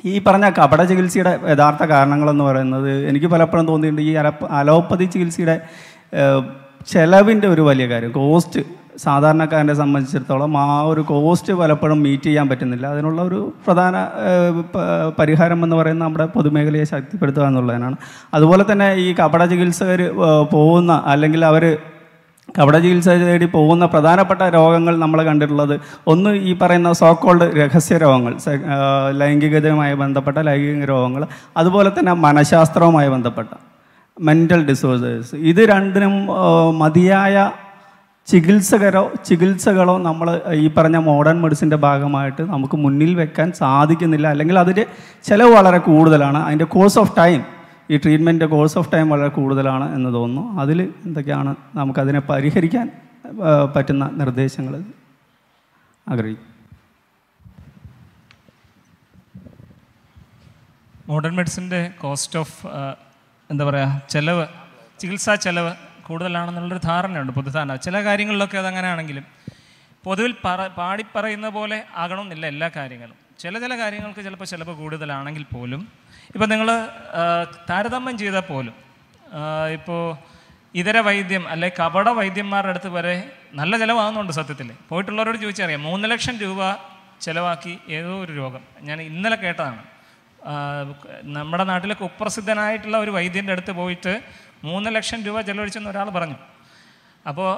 ഈ പറഞ്ഞ കപട ചികിത്സയുടെ യഥാർത്ഥ കാരണങ്ങളെന്ന് പറയുന്നത് എനിക്ക് പലപ്പോഴും തോന്നിയിട്ടുണ്ട് ഈ അലപ്പ അലോപ്പതി ചികിത്സയുടെ ചിലവിൻ്റെ ഒരു വലിയ കാര്യം കോസ്റ്റ് സാധാരണക്കാരനെ സംബന്ധിച്ചിടത്തോളം ആ ഒരു കോസ്റ്റ് പലപ്പോഴും മീറ്റ് ചെയ്യാൻ പറ്റുന്നില്ല അതിനുള്ള ഒരു പ്രധാന ഏഹ്, പ- പരിഹാരം എന്ന് പറയുന്നത് നമ്മുടെ പൊതുമേഖലയെ ശക്തിപ്പെടുത്തുക എന്നുള്ളതിനാണ് അതുപോലെ തന്നെ ഈ കപട ചികിത്സകർ പോകുന്ന അല്ലെങ്കിൽ അവർ കപട ചികിത്സ തേടി പോകുന്ന പ്രധാനപ്പെട്ട രോഗങ്ങൾ നമ്മൾ കണ്ടിട്ടുള്ളത് ഒന്ന് ഈ പറയുന്ന സോക്കോൾഡ് രഹസ്യ രോഗങ്ങൾ സെ- ആ, ലൈംഗികതയുമായി ബന്ധപ്പെട്ട ലൈംഗിക രോഗങ്ങൾ അതുപോലെ തന്നെ മനഃശാസ്ത്രവുമായി ബന്ധപ്പെട്ട മെൻ്റൽ ഡിസോർഡേഴ്സ് ഇത് രണ്ടിനും ആ, മതിയായ ചികിത്സകരോ ചികിത്സകളോ നമ്മൾ ഈ പറഞ്ഞ മോഡേൺ മെഡിസിൻ്റെ ഭാഗമായിട്ട് നമുക്ക് മുന്നിൽ വെക്കാൻ സാധിക്കുന്നില്ല അല്ലെങ്കിൽ അതിൻ്റെ ചിലവ് വളരെ കൂടുതലാണ് അതിൻ്റെ കോഴ്സ് ഓഫ് ടൈം ഈ ട്രീറ്റ്മെൻറ്റ് കോഴ്സ് ഓഫ് ടൈം വളരെ കൂടുതലാണ് എന്ന് തോന്നുന്നു അതിൽ എന്തൊക്കെയാണ് നമുക്കതിനെ പരിഹരിക്കാൻ ആ, പറ്റുന്ന നിർദ്ദേശങ്ങൾ ആഗ്രഹിക്കും മോഡേൺ മെഡിസിൻ്റെ കോസ്റ്റ് ഓഫ് എന്താ പറയുക ചെലവ് ചികിത്സാ ചെലവ് കൂടുതലാണെന്നുള്ളൊരു ധാരണയുണ്ട് പൊതുധാരണ ചില കാര്യങ്ങളിലൊക്കെ അതങ്ങനെയാണെങ്കിലും പൊതുവിൽ പറ പാടിപ്പറയുന്ന പോലെ ആകണമെന്നില്ല എല്ലാ കാര്യങ്ങളും ചില ചില കാര്യങ്ങൾക്ക് ചിലപ്പോൾ ചിലവ് കൂടുതലാണെങ്കിൽ പോലും ഇപ്പം നിങ്ങൾ താരതമ്യം ചെയ്താൽ പോലും ഇപ്പോൾ ഇതര വൈദ്യം അല്ലെ കപട വൈദ്യന്മാരുടെ അടുത്ത് വരെ നല്ല ചിലവാകുന്നുണ്ട് സത്യത്തിൽ പോയിട്ടുള്ളവരോട് ചോദിച്ചറിയാം മൂന്ന് ലക്ഷം രൂപ ചിലവാക്കി ഏതോ ഒരു രോഗം ഞാൻ ഇന്നലെ കേട്ടതാണ് ആ, നമ്മുടെ നാട്ടിലെ കുപ്രസിദ്ധനായിട്ടുള്ള ഒരു വൈദ്യൻ്റെ അടുത്ത് പോയിട്ട് മൂന്ന് ലക്ഷം രൂപ ചെലവഴിച്ചെന്ന് ഒരാൾ പറഞ്ഞു അപ്പോൾ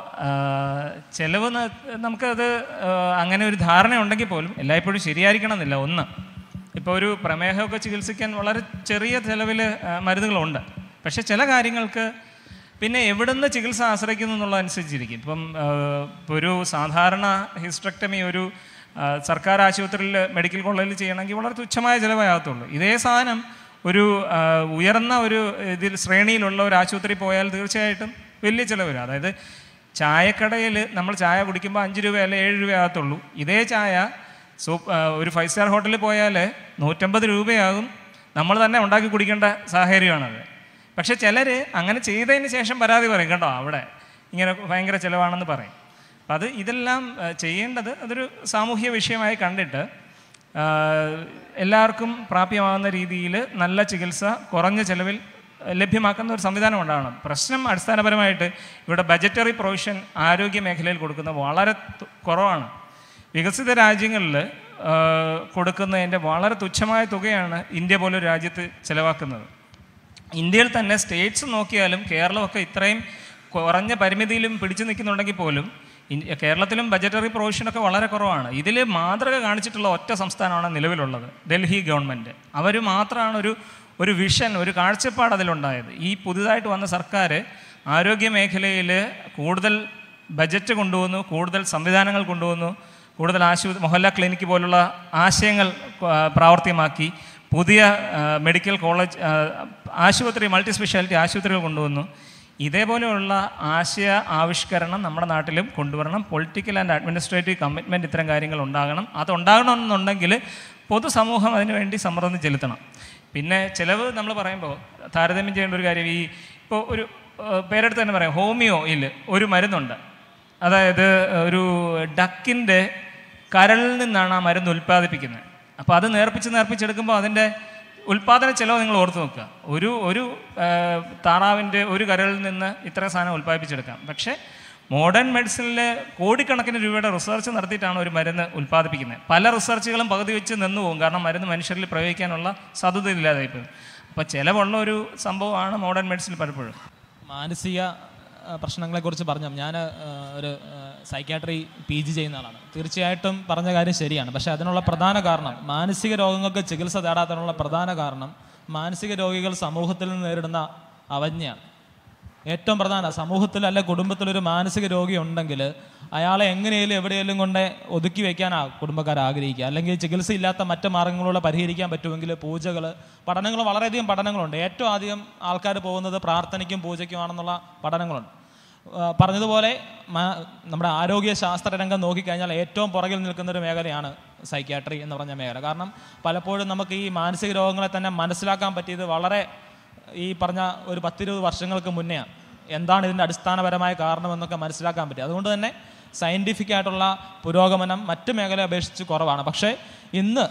ചിലവ് ന- നമുക്കത് ആ, അങ്ങനെ ഒരു ധാരണ ഉണ്ടെങ്കിൽ പോലും എല്ലായ്പ്പോഴും ശരിയായിരിക്കണം എന്നില്ല ഒന്ന് ഇപ്പോൾ ഒരു പ്രമേഹമൊക്കെ ചികിത്സിക്കാൻ വളരെ ചെറിയ ചിലവിൽ മരുന്നുകളുണ്ട് പക്ഷേ ചില കാര്യങ്ങൾക്ക് പിന്നെ എവിടുന്ന് ചികിത്സ ആശ്രയിക്കുന്നു എന്നുള്ളതനുസരിച്ചിരിക്കും ഇപ്പം ആ, ഇപ്പോൾ ഒരു സാധാരണ ഹിസ്ട്രക്ടമി ഒരു ആ, സർക്കാർ ആശുപത്രിയിൽ മെഡിക്കൽ കോളേജിൽ ചെയ്യണമെങ്കിൽ വളരെ തുച്ഛമായ ചിലവാകത്തുള്ളൂ ഇതേ സാധനം ഒരു ആ, ഉയർന്ന ഒരു ഇതിൽ ശ്രേണിയിലുള്ള ഒരു ആശുപത്രി പോയാൽ തീർച്ചയായിട്ടും വലിയ ചിലവ് വരും അതായത് ചായക്കടയിൽ നമ്മൾ ചായ കുടിക്കുമ്പോൾ അഞ്ച് രൂപ അല്ലെ ഏഴ് രൂപ ആകത്തുള്ളൂ ഇതേ ചായ സൂപ്പ് ആ, ഒരു ഫൈവ് സ്റ്റാർ ഹോട്ടലിൽ പോയാൽ നൂറ്റമ്പത് രൂപയാകും നമ്മൾ തന്നെ ഉണ്ടാക്കി കുടിക്കേണ്ട സാഹചര്യമാണത് പക്ഷെ ചിലർ അങ്ങനെ ചെയ്തതിന് ശേഷം പരാതി പറയും കേട്ടോ അവിടെ ഇങ്ങനെ ഭയങ്കര ചിലവാണെന്ന് പറയും അപ്പം അത് ഇതെല്ലാം ആ, ചെയ്യേണ്ടത് അതൊരു സാമൂഹ്യ വിഷയമായി കണ്ടിട്ട് ആ, എല്ലാവർക്കും പ്രാപ്യമാകുന്ന രീതിയിൽ നല്ല ചികിത്സ കുറഞ്ഞ ചിലവിൽ ലഭ്യമാക്കുന്ന ഒരു സംവിധാനം ഉണ്ടാകണം പ്രശ്നം അടിസ്ഥാനപരമായിട്ട് ഇവിടെ ബജറ്ററി പ്രൊവിഷൻ ആരോഗ്യ മേഖലയിൽ കൊടുക്കുന്ന വളരെ തു- കുറവാണ് വികസിത രാജ്യങ്ങളിൽ കൊടുക്കുന്നതിൻ്റെ വളരെ തുച്ഛമായ തുകയാണ് ഇന്ത്യ പോലൊരു രാജ്യത്ത് ചിലവാക്കുന്നത് ഇന്ത്യയിൽ തന്നെ സ്റ്റേറ്റ്സ് നോക്കിയാലും കേരളമൊക്കെ ഇത്രയും കുറഞ്ഞ പരിമിതിയിലും പിടിച്ചു നിൽക്കുന്നുണ്ടെങ്കിൽ പോലും ഇൻ- കേരളത്തിലും ബജറ്ററി പ്രൊവിഷനൊക്കെ വളരെ കുറവാണ് ഇതിൽ മാതൃക കാണിച്ചിട്ടുള്ള ഒറ്റ സംസ്ഥാനമാണ് നിലവിലുള്ളത് ഡൽഹി ഗവൺമെൻറ് അവർ മാത്രമാണ് ഒരു ഒരു വിഷൻ ഒരു കാഴ്ചപ്പാട് അതിലുണ്ടായത് ഈ പുതുതായിട്ട് വന്ന സർക്കാർ ആരോഗ്യ മേഖലയിൽ കൂടുതൽ ബജറ്റ് കൊണ്ടുവന്നു കൂടുതൽ സംവിധാനങ്ങൾ കൊണ്ടുവന്നു കൂടുതൽ ആശുപത്രി മൊഹല്ല ക്ലിനിക്ക് പോലുള്ള ആശയങ്ങൾ ആ, പ്രാവർത്തികമാക്കി പുതിയ ആ, മെഡിക്കൽ കോളേജ് ആ, ആശുപത്രി മൾട്ടി സ്പെഷ്യാലിറ്റി ആശുപത്രികൾ കൊണ്ടുവന്നു ഇതേപോലെയുള്ള ആശയ ആവിഷ്കരണം നമ്മുടെ നാട്ടിലും കൊണ്ടുവരണം പൊളിറ്റിക്കൽ ആൻഡ് അഡ്മിനിസ്ട്രേറ്റീവ് കമ്മിറ്റ്മെൻറ്റ് ഇത്തരം കാര്യങ്ങൾ ഉണ്ടാകണം അതുണ്ടാകണമെന്നുണ്ടെങ്കിൽ പൊതുസമൂഹം അതിനുവേണ്ടി സമ്മർദ്ദം ചെലുത്തണം പിന്നെ ചിലവ് നമ്മൾ പറയുമ്പോൾ താരതമ്യം ചെയ്യേണ്ട ഒരു കാര്യം ഈ ഇപ്പോൾ ഒരു ഏഹ്, പേരെടുത്ത് തന്നെ പറയാം ഹോമിയോയിൽ ഒരു മരുന്നുണ്ട് അതായത് ഒരു ഡക്കിൻ്റെ കരളിൽ നിന്നാണ് ആ മരുന്ന് ഉൽപ്പാദിപ്പിക്കുന്നത് അപ്പോൾ അത് നേർപ്പിച്ച് നേർപ്പിച്ചെടുക്കുമ്പോൾ അതിൻ്റെ ഉൽപ്പാദന ചെലവ് നിങ്ങൾ ഓർത്ത് നോക്കുക ഒരു ഒരു ഏഹ്, താറാവിൻ്റെ ഒരു കരളിൽ നിന്ന് ഇത്ര സാധനം ഉൽപ്പാദിപ്പിച്ചെടുക്കാം പക്ഷേ മോഡേൺ മെഡിസിനിൽ കോടിക്കണക്കിന് രൂപയുടെ റിസർച്ച് നടത്തിയിട്ടാണ് ഒരു മരുന്ന് ഉൽപ്പാദിപ്പിക്കുന്നത് പല റിസർച്ചുകളും പകുതി വെച്ച് നിന്നു പോകും കാരണം മരുന്ന് മനുഷ്യരിൽ പ്രയോഗിക്കാനുള്ള സാധ്യത ഇല്ലാതായിപ്പോയി അപ്പോൾ ചിലവുള്ള ഒരു സംഭവമാണ് മോഡേൺ മെഡിസിൻ പലപ്പോഴും മാനസിക ആ, പ്രശ്നങ്ങളെക്കുറിച്ച് പറഞ്ഞു ഞാൻ ഒരു സൈക്യാട്രി പി ജി ചെയ്യുന്ന ആളാണ് തീർച്ചയായിട്ടും പറഞ്ഞ കാര്യം ശരിയാണ് പക്ഷേ അതിനുള്ള പ്രധാന കാരണം മാനസിക രോഗങ്ങൾക്ക് ചികിത്സ തേടാത്തതിനുള്ള പ്രധാന കാരണം മാനസിക രോഗികൾ സമൂഹത്തിൽ നിന്ന് നേരിടുന്ന അവജ്ഞയാണ് ഏറ്റവും പ്രധാന സമൂഹത്തിൽ അല്ലെ കുടുംബത്തിൽ ഒരു മാനസിക രോഗി ഉണ്ടെങ്കിൽ അയാളെ എങ്ങനെയും എവിടെയെങ്കിലും കൊണ്ട് ഒതുക്കി വെക്കാനാ കുടുംബക്കാർ ആഗ്രഹിക്കുക അല്ലെങ്കിൽ ചികിത്സയില്ലാത്ത മറ്റ് മാർഗങ്ങളിലൂടെ പരിഹരിക്കാൻ പറ്റുമെങ്കിൽ പൂജകൾ പഠനങ്ങൾ വളരെയധികം പഠനങ്ങളുണ്ട് ഏറ്റവും ആദ്യം ആൾക്കാർ പോകുന്നത് പ്രാർത്ഥനയ്ക്കും പൂജയ്ക്കുമാണെന്നുള്ള പഠനങ്ങളുണ്ട് ആ, പറഞ്ഞതുപോലെ മ- നമ്മുടെ ആരോഗ്യ ശാസ്ത്ര രംഗം നോക്കിക്കഴിഞ്ഞാൽ ഏറ്റവും പുറകിൽ നിൽക്കുന്ന ഒരു മേഖലയാണ് സൈക്യാട്രി എന്ന് പറഞ്ഞ മേഖല കാരണം പലപ്പോഴും നമുക്ക് ഈ മാനസിക രോഗങ്ങളെ തന്നെ മനസ്സിലാക്കാൻ പറ്റിയത് വളരെ ഈ പറഞ്ഞ ഒരു പത്തിരുപത് വർഷങ്ങൾക്ക് മുന്നെയാണ് എന്താണ് ഇതിൻ്റെ അടിസ്ഥാനപരമായ കാരണമെന്നൊക്കെ മനസ്സിലാക്കാൻ പറ്റി അതുകൊണ്ട് തന്നെ സയൻറ്റിഫിക് ആയിട്ടുള്ള പുരോഗമനം മറ്റ് മേഖലയെ അപേക്ഷിച്ച് കുറവാണ് പക്ഷേ ഇന്ന്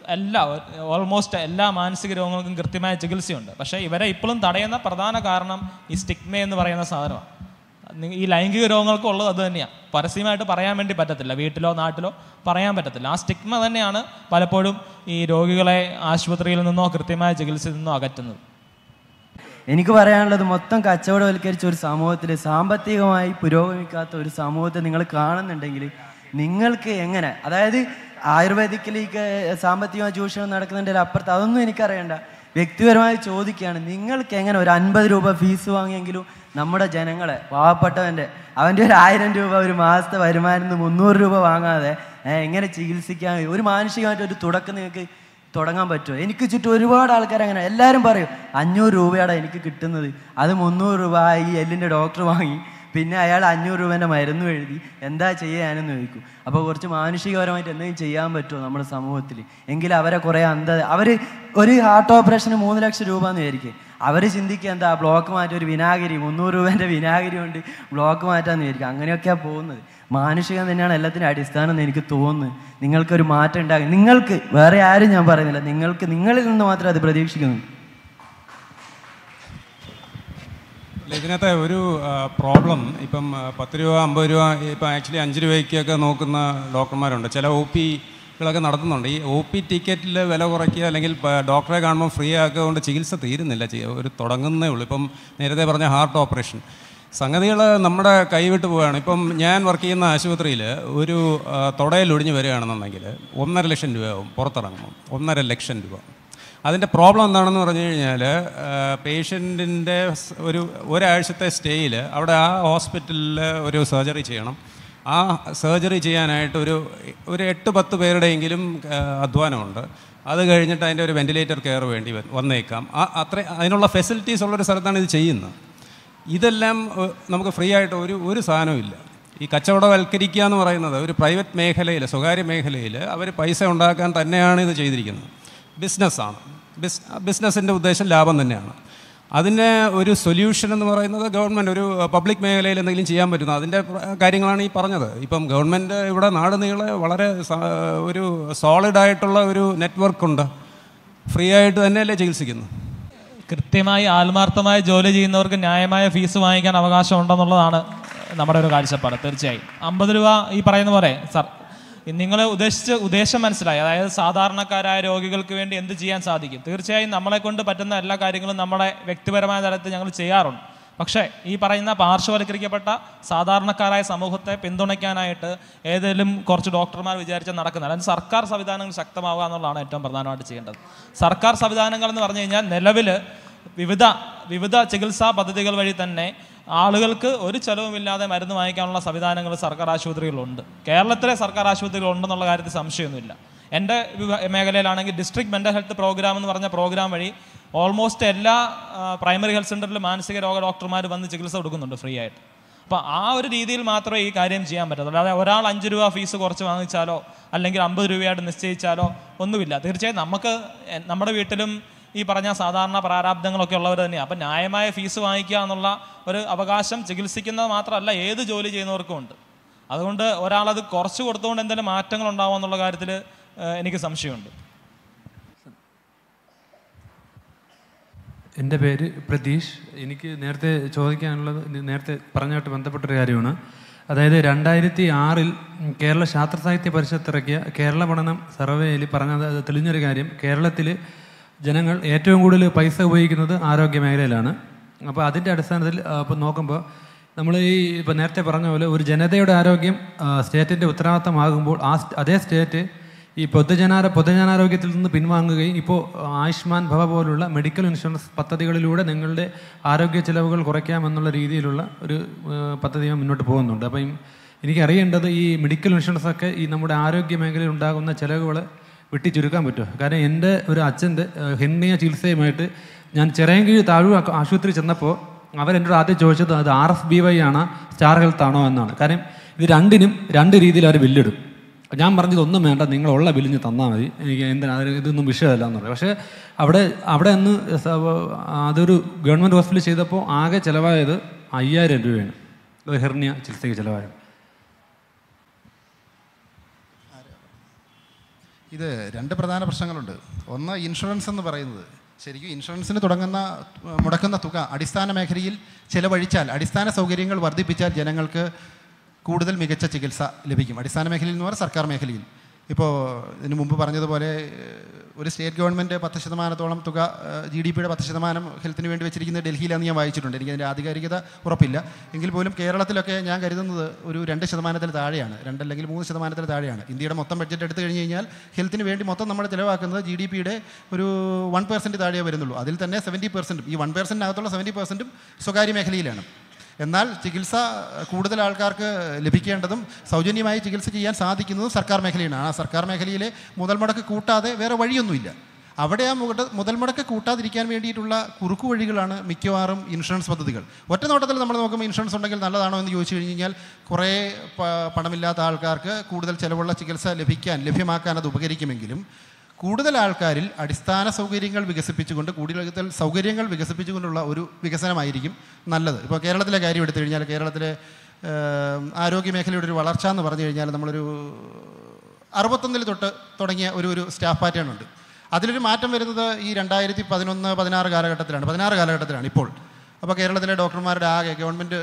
എല്ലാ ഓൾമോസ്റ്റ് എല്ലാ മാനസിക രോഗങ്ങൾക്കും കൃത്യമായ ചികിത്സയുണ്ട് പക്ഷേ ഇവരെ ഇപ്പോഴും തടയുന്ന പ്രധാന കാരണം ഈ സ്റ്റിഗ്മ എന്ന് പറയുന്ന സാധനമാണ് നി- ഈ ലൈംഗിക രോഗങ്ങൾക്കും ഉള്ളത് അത് തന്നെയാണ് പരസ്യമായിട്ട് പറയാൻ വേണ്ടി പറ്റത്തില്ല വീട്ടിലോ നാട്ടിലോ പറയാൻ പറ്റത്തില്ല ആ സ്റ്റിഗ്മ തന്നെയാണ് പലപ്പോഴും ഈ രോഗികളെ ആശുപത്രിയിൽ നിന്നോ കൃത്യമായ ചികിത്സയിൽ നിന്നോ അകറ്റുന്നത് എനിക്ക് പറയാനുള്ളത് മൊത്തം കച്ചവടവൽക്കരിച്ച ഒരു സമൂഹത്തിൽ സാമ്പത്തികമായി പുരോഗമിക്കാത്ത ഒരു സമൂഹത്തെ നിങ്ങൾ കാണുന്നുണ്ടെങ്കിൽ നിങ്ങൾക്ക് എങ്ങനെ അതായത് ആയുർവേദിക്കിലേക്ക് സാമ്പത്തികമായ ചൂഷണം നടക്കുന്നതിൻ്റെ അപ്പുറത്ത് അതൊന്നും എനിക്കറിയണ്ട വ്യക്തിപരമായി ചോദിക്കുകയാണ് നിങ്ങൾക്ക് എങ്ങനെ ഒരു അൻപത് രൂപ ഫീസ് വാങ്ങിയെങ്കിലും നമ്മുടെ ജനങ്ങളെ പാവപ്പെട്ടവൻ്റെ അവൻ്റെ ഒരു ആയിരം രൂപ ഒരു മാസത്തെ വരുമാനം നിന്ന് മുന്നൂറ് രൂപ വാങ്ങാതെ ഏ, എങ്ങനെ ചികിത്സിക്കാൻ ഒരു മാനസികമായിട്ട് ഒരു തുടക്കം നിങ്ങൾക്ക് തുടങ്ങാൻ പറ്റുമോ എനിക്ക് ചുറ്റും ഒരുപാട് ആൾക്കാർ അങ്ങനെ എല്ലാവരും പറയും അഞ്ഞൂറ് രൂപയാണ് എനിക്ക് കിട്ടുന്നത് അത് മുന്നൂറ് രൂപ ഈ എല്ലിൻ്റെ ഡോക്ടർ വാങ്ങി പിന്നെ അയാൾ അഞ്ഞൂറ് രൂപേൻ്റെ മരുന്നും എഴുതി എന്താ ചെയ്യാനെന്ന് ചോദിക്കും അപ്പോൾ കുറച്ച് മാനുഷികപരമായിട്ട് എന്തെങ്കിലും ചെയ്യാൻ പറ്റുമോ നമ്മുടെ സമൂഹത്തിൽ എങ്കിൽ അവരെ കുറേ അന്ധ അവർ ഒരു ഹാർട്ട് ഓപ്പറേഷന് മൂന്ന് ലക്ഷം രൂപ എന്ന് വിചാരിക്കും അവർ ചിന്തിക്കുക എന്താ ബ്ലോക്ക് മാറ്റി ഒരു വിനാഗിരി മുന്നൂറ് രൂപേൻ്റെ വിനാഗിരി കൊണ്ട് ബ്ലോക്ക് മാറ്റാന്ന് വിചാരിക്കും അങ്ങനെയൊക്കെയാണ് പോകുന്നത് മാനുഷികം തന്നെയാണ് എല്ലാത്തിനും അടിസ്ഥാനം എന്ന് എനിക്ക് തോന്നുന്നു നിങ്ങൾക്കൊരു മാറ്റം ഉണ്ടാകും നിങ്ങൾക്ക് വേറെ ആരും ഞാൻ പറയുന്നില്ല നിങ്ങൾക്ക് നിങ്ങളിൽ നിന്ന് മാത്രമേ അത് പ്രതീക്ഷിക്കുന്നു അല്ല, ഇതിനകത്തെ ഒരു പ്രോബ്ലം ഇപ്പം ആ, പത്ത് രൂപ അമ്പത് രൂപ ഇപ്പം ആക്ച്വലി അഞ്ച് രൂപയ്ക്കൊക്കെ നോക്കുന്ന ഡോക്ടർമാരുണ്ട് ചില ഒ പികളൊക്കെ നടത്തുന്നുണ്ട് ഈ ഒ പി ടിക്കറ്റിൽ വില കുറയ്ക്കുക അല്ലെങ്കിൽ പ- ഡോക്ടറെ കാണുമ്പോൾ ഫ്രീ ആക്കുക കൊണ്ട് ചികിത്സ തീരുന്നില്ല ചി- ഒരു തുടങ്ങുന്നേ ഉള്ളൂ ഇപ്പം നേരത്തെ പറഞ്ഞ ഹാർട്ട് ഓപ്പറേഷൻ സംഗതികൾ നമ്മുടെ കൈവിട്ട് പോവുകയാണ് ഇപ്പം ഞാൻ വർക്ക് ചെയ്യുന്ന ആശുപത്രിയിൽ ഒരു ആ, തുടയിൽ ഒടിഞ്ഞ് വരികയാണെന്നുണ്ടെങ്കിൽ ഒന്നര ലക്ഷം രൂപയാവും പുറത്തിറങ്ങുമ്പോൾ ഒന്നര ലക്ഷം രൂപ അതിൻ്റെ പ്രോബ്ലം എന്താണെന്ന് പറഞ്ഞു കഴിഞ്ഞാൽ പേഷ്യൻറ്റിൻ്റെ ഒരു ഒരാഴ്ചത്തെ സ്റ്റേയിൽ അവിടെ ആ ഹോസ്പിറ്റലിൽ ഒരു സർജറി ചെയ്യണം ആ സർജറി ചെയ്യാനായിട്ട് ഒരു ഒരു എട്ട് പത്ത് പേരുടെയെങ്കിലും ആ, അധ്വാനമുണ്ട് അത് കഴിഞ്ഞിട്ട് അതിൻ്റെ ഒരു വെൻറ്റിലേറ്റർ കെയർ വേണ്ടി വ- വന്നേക്കാം ആ അത്ര അതിനുള്ള ഫെസിലിറ്റീസ് ഉള്ളൊരു സ്ഥലത്താണ് ഇത് ചെയ്യുന്നത് ഇതെല്ലാം ഏഹ്, നമുക്ക് ഫ്രീ ആയിട്ട് ഒരു ഒരു സാധനവും ഇല്ല ഈ കച്ചവടവൽക്കരിക്കുക എന്ന് പറയുന്നത് ഒരു പ്രൈവറ്റ് മേഖലയിൽ സ്വകാര്യ മേഖലയിൽ അവർ പൈസ ഉണ്ടാക്കാൻ തന്നെയാണ് ഇത് ചെയ്തിരിക്കുന്നത് ബിസിനസ്സാണ് ബിസ് ബിസിനസ്സിൻ്റെ ഉദ്ദേശം ലാഭം തന്നെയാണ് അതിന് ഒരു സൊല്യൂഷൻ എന്ന് പറയുന്നത് ഗവൺമെൻറ് ഒരു പബ്ലിക് മേഖലയിൽ എന്തെങ്കിലും ചെയ്യാൻ പറ്റുന്നു അതിൻ്റെ പ്ര- കാര്യങ്ങളാണ് ഈ പറഞ്ഞത് ഇപ്പം ഗവൺമെൻറ് ഇവിടെ നാട് നീളെ വളരെ സ- ഒരു സോളിഡായിട്ടുള്ള ഒരു നെറ്റ്വർക്കുണ്ട് ഫ്രീ ആയിട്ട് തന്നെയല്ലേ ചികിത്സിക്കുന്നത് കൃത്യമായി ആത്മാർത്ഥമായി ജോലി ചെയ്യുന്നവർക്ക് ന്യായമായ ഫീസ് വാങ്ങിക്കാൻ അവകാശം ഉണ്ടെന്നുള്ളതാണ് നമ്മുടെ ഒരു കാഴ്ചപ്പാട് തീർച്ചയായും അമ്പത് രൂപ ഈ പറയുന്ന പോലെ സർ നിങ്ങൾ ഉദ്ദേശിച്ച ഉദ്ദേശം മനസ്സിലായി അതായത് സാധാരണക്കാരായ രോഗികൾക്ക് വേണ്ടി എന്ത് ചെയ്യാൻ സാധിക്കും തീർച്ചയായും നമ്മളെ കൊണ്ട് പറ്റുന്ന എല്ലാ കാര്യങ്ങളും നമ്മുടെ വ്യക്തിപരമായ തലത്തിൽ ഞങ്ങൾ ചെയ്യാറുണ്ട് പക്ഷേ ഈ പറയുന്ന പാർശ്വവൽക്കരിക്കപ്പെട്ട സാധാരണക്കാരായ സമൂഹത്തെ പിന്തുണയ്ക്കാനായിട്ട് ഏതെങ്കിലും കുറച്ച് ഡോക്ടർമാർ വിചാരിച്ചാൽ നടക്കുന്നത് അതായത് സർക്കാർ സംവിധാനങ്ങൾ ശക്തമാവുക എന്നുള്ളതാണ് ഏറ്റവും പ്രധാനമായിട്ട് ചെയ്യേണ്ടത് സർക്കാർ സംവിധാനങ്ങൾ എന്ന് പറഞ്ഞു കഴിഞ്ഞാൽ നിലവിൽ വിവിധ വിവിധ ചികിത്സാ പദ്ധതികൾ വഴി തന്നെ ആളുകൾക്ക് ഒരു ചെലവുമില്ലാതെ മരുന്ന് വാങ്ങിക്കാനുള്ള സംവിധാനങ്ങൾ സർക്കാർ ആശുപത്രികളുണ്ട് കേരളത്തിലെ സർക്കാർ ആശുപത്രികൾ ഉണ്ടെന്നുള്ള കാര്യത്തിൽ സംശയമൊന്നുമില്ല എൻ്റെ വിഭ- മേഖലയിലാണെങ്കിൽ ഡിസ്ട്രിക്ട് മെൻ്റൽ ഹെൽത്ത് പ്രോഗ്രാം എന്ന് പറഞ്ഞ പ്രോഗ്രാം വഴി ഓൾമോസ്റ്റ് എല്ലാ പ്രൈമറി ഹെൽത്ത് സെൻ്ററിലും മാനസിക രോഗ ഡോക്ടർമാർ വന്ന് ചികിത്സ കൊടുക്കുന്നുണ്ട് ഫ്രീ ആയിട്ട് അപ്പോൾ ആ ഒരു രീതിയിൽ മാത്രമേ ഈ കാര്യം ചെയ്യാൻ പറ്റത്തുള്ളൂ അല്ലാതെ ഒരാൾ അഞ്ച് രൂപ ഫീസ് കുറച്ച് വാങ്ങിച്ചാലോ അല്ലെങ്കിൽ അമ്പത് രൂപയായിട്ട് നിശ്ചയിച്ചാലോ ഒന്നുമില്ല തീർച്ചയായും നമുക്ക് എ- നമ്മുടെ വീട്ടിലും ഈ പറഞ്ഞ സാധാരണ പ്രാരാബ്ദങ്ങളൊക്കെ ഉള്ളവർ തന്നെയാണ് അപ്പം ന്യായമായ ഫീസ് വാങ്ങിക്കുക എന്നുള്ള ഒരു അവകാശം ചികിത്സിക്കുന്നത് മാത്രമല്ല ഏത് ജോലി ചെയ്യുന്നവർക്കും ഉണ്ട് അതുകൊണ്ട് ഒരാളത് കുറച്ച് കൊടുത്തുകൊണ്ട് എന്തെങ്കിലും മാറ്റങ്ങൾ ഉണ്ടാവുമോ എന്നുള്ള കാര്യത്തിൽ എനിക്ക് സംശയമുണ്ട് എൻ്റെ പേര് പ്രതീഷ് എനിക്ക് നേരത്തെ ചോദിക്കാനുള്ളത് ഇത് നേരത്തെ പറഞ്ഞായിട്ട് ബന്ധപ്പെട്ടൊരു കാര്യമാണ് അതായത് രണ്ടായിരത്തി ആറിൽ കേരള ശാസ്ത്ര സാഹിത്യ പരിഷത്ത് ഇറക്കിയ കേരള പഠനം സർവേയിൽ പറഞ്ഞത് അത് തെളിഞ്ഞൊരു കാര്യം കേരളത്തിൽ ജനങ്ങൾ ഏറ്റവും കൂടുതൽ പൈസ ഉപയോഗിക്കുന്നത് ആരോഗ്യ മേഖലയിലാണ് അപ്പോൾ അതിൻ്റെ അടിസ്ഥാനത്തിൽ ഇപ്പോൾ നോക്കുമ്പോൾ നമ്മൾ ഈ ഇപ്പോൾ നേരത്തെ പറഞ്ഞ പോലെ ഒരു ജനതയുടെ ആരോഗ്യം സ്റ്റേറ്റിൻ്റെ ഉത്തരവാദിത്തമാകുമ്പോൾ ആ സ്റ്റ്- അതേ സ്റ്റേറ്റ് ഈ പൊതുജനാര പൊതുജനാരോഗ്യത്തിൽ നിന്ന് പിൻവാങ്ങുകയും ഇപ്പോൾ ആയുഷ്മാൻ ഭവ പോലുള്ള മെഡിക്കൽ ഇൻഷുറൻസ് പദ്ധതികളിലൂടെ നിങ്ങളുടെ ആരോഗ്യ ചെലവുകൾ കുറയ്ക്കാമെന്നുള്ള രീതിയിലുള്ള ഒരു ഏഹ്, പദ്ധതി മുന്നോട്ട് പോകുന്നുണ്ട് അപ്പം ഈ- എനിക്കറിയേണ്ടത് ഈ മെഡിക്കൽ ഇൻഷുറൻസ് ഒക്കെ ഈ നമ്മുടെ ആരോഗ്യ മേഖലയിൽ ഉണ്ടാകുന്ന ചെലവുകൾ വെട്ടി ചുരുക്കാൻ പറ്റുമോ കാരണം എൻ്റെ ഒരു അച്ഛൻ്റെ ഹെർണിയ ചികിത്സയുമായിട്ട് ഞാൻ ചിറയൻകീഴ് താഴൂർ ആ- ആശുപത്രി ചെന്നപ്പോൾ അവരെന്നോട് ആദ്യം ചോദിച്ചത് അത് ആർ എഫ് ബി വൈ ആണോ സ്റ്റാർ ഹെൽത്ത് ആണോ എന്നാണ് കാര്യം ഇത് രണ്ടിനും രണ്ട് രീതിയിൽ അവർ ബില്ലിടും ഞാൻ പറഞ്ഞത് ഒന്നും വേണ്ട നിങ്ങളുള്ള ബില്ലിഞ്ഞ് തന്നാൽ മതി എനിക്ക് എന്തിനാ അത് ഇതൊന്നും വിഷയമല്ല എന്ന് പറയും പക്ഷേ അവിടെ അവിടെ അന്ന് സ- അതൊരു ഗവൺമെൻറ് ഹോസ്പിറ്റലിൽ ചെയ്തപ്പോൾ ആകെ ചിലവായത് അയ്യായിരം രൂപയാണ് ഒരു ഹെർണിയ ചികിത്സയ്ക്ക് ചിലവായത് ഇത് രണ്ട് പ്രധാന പ്രശ്നങ്ങളുണ്ട് ഒന്ന് ഇൻഷുറൻസ് എന്ന് പറയുന്നത് ശരിക്കും ഇൻഷുറൻസിന് തുടങ്ങുന്ന ഏഹ്, മുടക്കുന്ന തുക അടിസ്ഥാന മേഖലയിൽ ചിലവഴിച്ചാൽ അടിസ്ഥാന സൗകര്യങ്ങൾ വർദ്ധിപ്പിച്ചാൽ ജനങ്ങൾക്ക് കൂടുതൽ മികച്ച ചികിത്സ ലഭിക്കും അടിസ്ഥാന മേഖലയിൽ എന്ന് പറഞ്ഞാൽ സർക്കാർ മേഖലയിൽ ഇപ്പോൾ ഇതിനു മുമ്പ് പറഞ്ഞതുപോലെ ഏഹ്, ഒരു സ്റ്റേറ്റ് ഗവൺമെൻറ് പത്ത് ശതമാനത്തോളം തുക ജി ഡി പിയുടെ പത്ത് ശതമാനം ഹെൽത്തിന് വേണ്ടി വെച്ചിരിക്കുന്നത് ഡൽഹിയിലാണെന്ന് ഞാൻ വായിച്ചിട്ടുണ്ട് എനിക്കതിൻ്റെ ആധികാരികത ഉറപ്പില്ല എങ്കിൽ പോലും കേരളത്തിലൊക്കെ ഞാൻ കരുതുന്നത് ഒരു രണ്ട് ശതമാനത്തിൽ താഴെയാണ് രണ്ടല്ലെങ്കിൽ മൂന്ന് ശതമാനത്തിൽ താഴെയാണ് ഇന്ത്യയുടെ മൊത്തം ബഡ്ജറ്റ് എടുത്തു കഴിഞ്ഞ് കഴിഞ്ഞാൽ ഹെൽത്തിന് വേണ്ടി മൊത്തം നമ്മൾ ചിലവാക്കുന്നത് ജി ഡി പിയുടെ ഒരു വൺ പെർസെൻറ്റ് താഴെ വരുന്നുള്ളൂ അതിൽ തന്നെ സെവൻറ്റി പെർസെൻറ്റും ഈ വൺ പെർസെൻറ്റിനകത്തുള്ള സെവൻറ്റി പെർസെൻറ്റും സ്വകാര്യ മേഖലയിലാണ് എന്നാൽ ചികിത്സ കൂടുതൽ ആൾക്കാർക്ക് ലഭിക്കേണ്ടതും സൗജന്യമായി ചികിത്സ ചെയ്യാൻ സാധിക്കുന്നതും സർക്കാർ മേഖലയാണ് ആ സർക്കാർ മേഖലയിലെ മുതൽ മുടക്ക് കൂട്ടാതെ വേറെ വഴിയൊന്നുമില്ല അവിടെ ആ മുട മുതൽ മുടക്ക് കൂട്ടാതിരിക്കാൻ വേണ്ടിയിട്ടുള്ള കുറുക്കു വഴികളാണ് മിക്കവാറും ഇൻഷുറൻസ് പദ്ധതികൾ ഒറ്റ നോട്ടത്തിൽ നമ്മൾ നോക്കുമ്പോൾ ഇൻഷുറൻസ് ഉണ്ടെങ്കിൽ നല്ലതാണോ എന്ന് ചോദിച്ചു കഴിഞ്ഞ് കഴിഞ്ഞാൽ കുറേ പ- പണമില്ലാത്ത ആൾക്കാർക്ക് കൂടുതൽ ചിലവുള്ള ചികിത്സ ലഭിക്കാൻ ലഭ്യമാക്കാൻ അത് ഉപകരിക്കുമെങ്കിലും കൂടുതൽ ആൾക്കാരിൽ അടിസ്ഥാന സൗകര്യങ്ങൾ വികസിപ്പിച്ചുകൊണ്ട് കൂടുതൽ സൗകര്യങ്ങൾ വികസിപ്പിച്ചുകൊണ്ടുള്ള ഒരു വികസനമായിരിക്കും നല്ലത് ഇപ്പോൾ കേരളത്തിലെ കാര്യം എടുത്തു കഴിഞ്ഞാൽ കേരളത്തിലെ ഏഹ്, ആരോഗ്യ മേഖലയുടെ ഒരു വളർച്ച എന്ന് പറഞ്ഞു കഴിഞ്ഞാൽ നമ്മളൊരു അറുപത്തൊന്നിൽ തൊട്ട് തുടങ്ങിയ ഒരു ഒരു സ്റ്റാഫ് പാറ്റേൺ ഉണ്ട് അതിലൊരു മാറ്റം വരുന്നത് ഈ രണ്ടായിരത്തി പതിനൊന്ന് പതിനാറ് കാലഘട്ടത്തിലാണ് പതിനാറ് കാലഘട്ടത്തിലാണ് ഇപ്പോൾ അപ്പോൾ കേരളത്തിലെ ഡോക്ടർമാരുടെ ആകെ ഗവൺമെൻറ്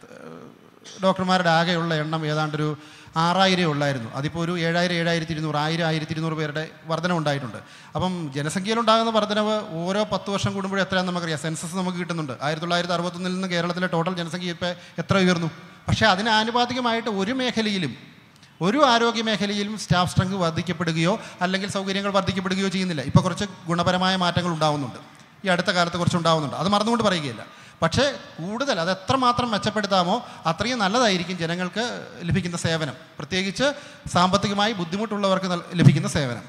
ഡോക്ടർമാരുടെ ആകെയുള്ള എണ്ണം ഏതാണ്ടൊരു ആറായിരം ഉള്ളായിരുന്നു അതിപ്പോൾ ഒരു ഏഴായിരം ഏഴായിരത്തി ഇരുന്നൂറ് ആയിരം ആയിരത്തി ഇരുന്നൂറ് പേരുടെ വർധനം ഉണ്ടായിട്ടുണ്ട് അപ്പം ജനസംഖ്യയിലുണ്ടാകുന്ന വർധനവ് ഓരോ പത്ത് വർഷം കൂടുമ്പോഴും എത്രയാണെന്ന് നമുക്കറിയാം സെൻസസ് നമുക്ക് കിട്ടുന്നുണ്ട് ആയിരത്തി തൊള്ളായിരത്തി അറുപത്തൊന്നിൽ നിന്ന് കേരളത്തിലെ ടോട്ടൽ ജനസംഖ്യ ഇപ്പോൾ എത്ര ഉയർന്നു പക്ഷേ അതിന് ആനുപാതികമായിട്ട് ഒരു മേഖലയിലും ഒരു ആരോഗ്യ മേഖലയിലും സ്റ്റാഫ് സ്ട്രെങ്ത് വർദ്ധിക്കപ്പെടുകയോ അല്ലെങ്കിൽ സൗകര്യങ്ങൾ വർദ്ധിക്കപ്പെടുകയോ ചെയ്യുന്നില്ല ഇപ്പോൾ കുറച്ച് ഗുണപരമായ മാറ്റങ്ങൾ ഉണ്ടാവുന്നുണ്ട് ഈ അടുത്ത കാലത്ത് കുറച്ച് ഉണ്ടാവുന്നുണ്ട് അത് മറന്നുകൊണ്ട് പറയുകയില്ല പക്ഷേ കൂടുതൽ അത് എത്രമാത്രം മെച്ചപ്പെടുത്താമോ അത്രയും നല്ലതായിരിക്കും ജനങ്ങൾക്ക് ലഭിക്കുന്ന സേവനം പ്രത്യേകിച്ച് സാമ്പത്തികമായി ബുദ്ധിമുട്ടുള്ളവർക്ക് നൽ- ലഭിക്കുന്ന സേവനം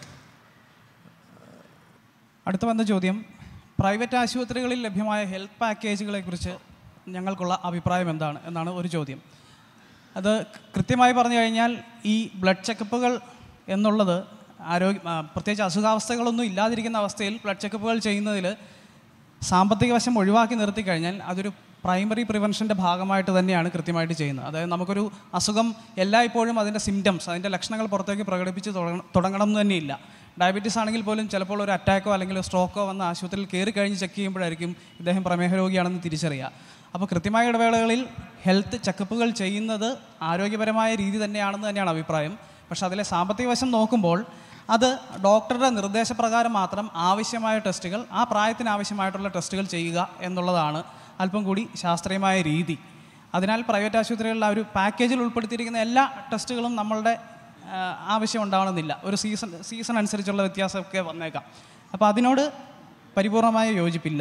അടുത്ത വന്ന ചോദ്യം പ്രൈവറ്റ് ആശുപത്രികളിൽ ലഭ്യമായ ഹെൽത്ത് പാക്കേജുകളെ കുറിച്ച് ഞങ്ങൾക്കുള്ള അഭിപ്രായം എന്താണ് എന്നാണ് ഒരു ചോദ്യം അത് കൃത്യമായി പറഞ്ഞു കഴിഞ്ഞാൽ ഈ ബ്ലഡ് ചെക്കപ്പുകൾ എന്നുള്ളത് ആരോഗ്യ ആ, പ്രത്യേകിച്ച് അസുഖാവസ്ഥകളൊന്നും ഇല്ലാതിരിക്കുന്ന അവസ്ഥയിൽ ബ്ലഡ് ചെക്കപ്പുകൾ ചെയ്യുന്നതിൽ സാമ്പത്തിക വശം ഒഴിവാക്കി നിർത്തി കഴിഞ്ഞാൽ അതൊരു പ്രൈമറി പ്രിവെൻഷൻ്റെ ഭാഗമായിട്ട് തന്നെയാണ് കൃത്യമായിട്ട് ചെയ്യുന്നത് അതായത് നമുക്കൊരു അസുഖം എല്ലായ്പ്പോഴും അതിൻ്റെ സിംറ്റംസ് അതിൻ്റെ ലക്ഷണങ്ങൾ പുറത്തേക്ക് പ്രകടിപ്പിച്ച് തുടങ്ങ- തുടങ്ങണം എന്ന് തന്നെയില്ല ഡയബറ്റീസ് ആണെങ്കിൽ പോലും ചിലപ്പോൾ ഒരു അറ്റാക്കോ അല്ലെങ്കിൽ സ്ട്രോക്കോ വന്ന് ആശുപത്രിയിൽ കയറി കഴിഞ്ഞ് ചെക്ക് ചെയ്യുമ്പോഴായിരിക്കും ഇദ്ദേഹം പ്രമേഹ രോഗിയാണെന്ന് തിരിച്ചറിയുക അപ്പോൾ കൃത്യമായ ഇടവേളകളിൽ ഹെൽത്ത് ചെക്കപ്പുകൾ ചെയ്യുന്നത് ആരോഗ്യപരമായ രീതി തന്നെയാണെന്ന് തന്നെയാണ് അഭിപ്രായം പക്ഷേ അതിലെ സാമ്പത്തിക വശം നോക്കുമ്പോൾ അത് ഡോക്ടറുടെ നിർദ്ദേശപ്രകാരം മാത്രം ആവശ്യമായ ടെസ്റ്റുകൾ ആ പ്രായത്തിന് ആവശ്യമായിട്ടുള്ള ടെസ്റ്റുകൾ ചെയ്യുക എന്നുള്ളതാണ് അല്പം കൂടി ശാസ്ത്രീയമായ രീതി അതിനാൽ പ്രൈവറ്റ് ആശുപത്രികളിൽ ആ ഒരു പാക്കേജിൽ ഉൾപ്പെടുത്തിയിരിക്കുന്ന എല്ലാ ടെസ്റ്റുകളും നമ്മളുടെ ആ, ആവശ്യം ഉണ്ടാവണമെന്നില്ല ഒരു സീസൺ സീസൺ അനുസരിച്ചുള്ള വ്യത്യാസമൊക്കെ വന്നേക്കാം അപ്പോൾ അതിനോട് പരിപൂർണമായ യോജിപ്പില്ല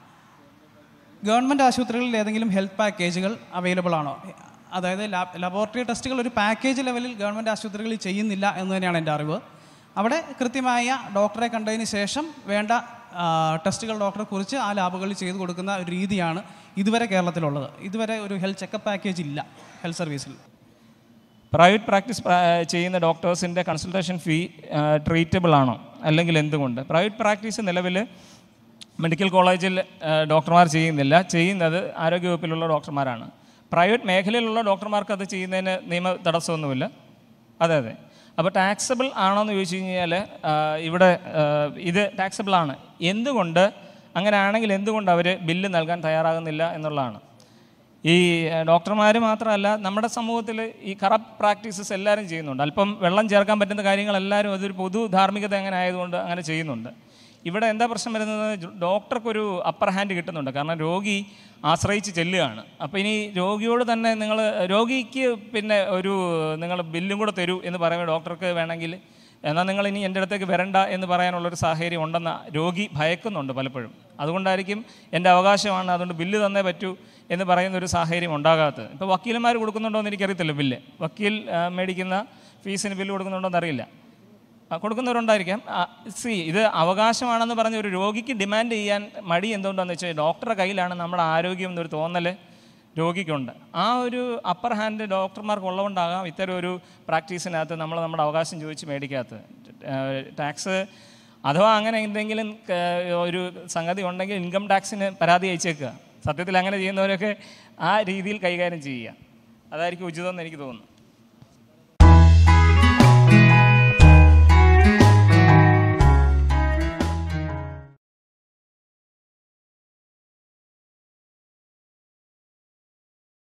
ഗവൺമെൻറ് ആശുപത്രികളിൽ ഏതെങ്കിലും ഹെൽത്ത് പാക്കേജുകൾ അവൈലബിൾ ആണോ അതായത് ലാബ് ലബോറട്ടറി ടെസ്റ്റുകൾ ഒരു പാക്കേജ് ലെവലിൽ ഗവൺമെൻറ് ആശുപത്രികളിൽ ചെയ്യുന്നില്ല എന്ന് തന്നെയാണ് എൻ്റെ അറിവ് അവിടെ കൃത്യമായ ഡോക്ടറെ കണ്ടതിന് ശേഷം വേണ്ട ആ, ടെസ്റ്റുകൾ ഡോക്ടറെ കുറിച്ച് ആ ലാബുകളിൽ ചെയ്തു കൊടുക്കുന്ന ഒരു രീതിയാണ് ഇതുവരെ കേരളത്തിലുള്ളത് ഇതുവരെ ഒരു ഹെൽത്ത് ചെക്കപ്പ് പാക്കേജ് ഇല്ല ഹെൽത്ത് സർവീസിൽ പ്രൈവറ്റ് പ്രാക്ടീസ് ചെയ്യുന്ന ഡോക്ടേഴ്സിൻ്റെ കൺസൾട്ടേഷൻ ഫീ ട്രീറ്റബിൾ ആണോ അല്ലെങ്കിൽ എന്തുകൊണ്ട് പ്രൈവറ്റ് പ്രാക്ടീസ് നിലവിൽ മെഡിക്കൽ കോളേജിൽ ഡോക്ടർമാർ ചെയ്യുന്നില്ല ചെയ്യുന്നത് ആരോഗ്യവകുപ്പിലുള്ള ഡോക്ടർമാരാണ് പ്രൈവറ്റ് മേഖലയിലുള്ള ഡോക്ടർമാർക്ക് അത് ചെയ്യുന്നതിന് നിയമ തടസ്സമൊന്നുമില്ല അതെ അതെ അപ്പോൾ ടാക്സബിൾ ആണോ എന്ന് ചോദിച്ചു കഴിഞ്ഞാൽ ഇവിടെ ആ, ഇത് ടാക്സബിൾ ആണ് എന്തുകൊണ്ട് അങ്ങനെ ആണെങ്കിൽ എന്തുകൊണ്ട് അവർ ബില്ല് നൽകാൻ തയ്യാറാകുന്നില്ല എന്നുള്ളതാണ് ഈ ഡോക്ടർമാർ മാത്രമല്ല നമ്മുടെ സമൂഹത്തിൽ ഈ കറപ്റ്റ് പ്രാക്ടീസസ് എല്ലാവരും ചെയ്യുന്നുണ്ട് അല്പം വെള്ളം ചേർക്കാൻ പറ്റുന്ന കാര്യങ്ങൾ എല്ലാവരും അതൊരു പൊതു ധാർമ്മികത അങ്ങനെ ആയതുകൊണ്ട് അങ്ങനെ ചെയ്യുന്നുണ്ട് ഇവിടെ എന്താ പ്രശ്നം വരുന്നത് ജോ- ഡോക്ടർക്കൊരു അപ്പർ ഹാൻഡ് കിട്ടുന്നുണ്ട് കാരണം രോഗി ആശ്രയിച്ച് ചെല്ലുകയാണ് അപ്പോൾ ഇനി രോഗിയോട് തന്നെ നിങ്ങൾ രോഗിക്ക് പിന്നെ ഒരു നിങ്ങൾ ബില്ലും കൂടെ തരൂ എന്ന് പറയുമ്പോൾ ഡോക്ടർക്ക് വേണമെങ്കിൽ എന്നാൽ നിങ്ങൾ ഇനി എൻ്റെ അടുത്തേക്ക് വരണ്ട എന്ന് പറയാനുള്ളൊരു സാഹചര്യം ഉണ്ടെന്ന് രോഗി ഭയക്കുന്നുണ്ട് പലപ്പോഴും അതുകൊണ്ടായിരിക്കും എൻ്റെ അവകാശമാണ് അതുകൊണ്ട് ബില്ല് തന്നേ പറ്റൂ എന്ന് പറയുന്ന ഒരു സാഹചര്യം ഉണ്ടാകാത്തത് ഇപ്പോൾ വക്കീലന്മാർ കൊടുക്കുന്നുണ്ടോ എന്ന് എനിക്കറിയത്തില്ല ബില്ല് വക്കീൽ ആ, മേടിക്കുന്ന ഫീസിന് ബില്ല് കൊടുക്കുന്നുണ്ടോ എന്നറിയില്ല ആ, കൊടുക്കുന്നവരുണ്ടായിരിക്കാം സി ഇത് അവകാശമാണെന്ന് പറഞ്ഞ് ഒരു രോഗിക്ക് ഡിമാൻഡ് ചെയ്യാൻ മടി എന്തുകൊണ്ടാണെന്ന് വെച്ചാൽ ഡോക്ടറുടെ കയ്യിലാണ് നമ്മുടെ ആരോഗ്യം എന്നൊരു തോന്നൽ രോഗിക്കുണ്ട് ആ ഒരു അപ്പർ ഹാൻഡ് ഡോക്ടർമാർക്ക് ഉള്ളതുകൊണ്ടാകാം ഇത്തരം ഒരു പ്രാക്ടീസിനകത്ത് നമ്മൾ നമ്മുടെ അവകാശം ചോദിച്ച് മേടിക്കാത്തത് ടാക്സ് അഥവാ അങ്ങനെ എന്തെങ്കിലും ക- ഒരു സംഗതി ഉണ്ടെങ്കിൽ ഇൻകം ടാക്സിന് പരാതി അയച്ചേക്കുക സത്യത്തിൽ അങ്ങനെ ചെയ്യുന്നവരൊക്കെ ആ രീതിയിൽ കൈകാര്യം ചെയ്യുക അതായിരിക്കും ഉചിതമെന്ന് എനിക്ക് തോന്നുന്നു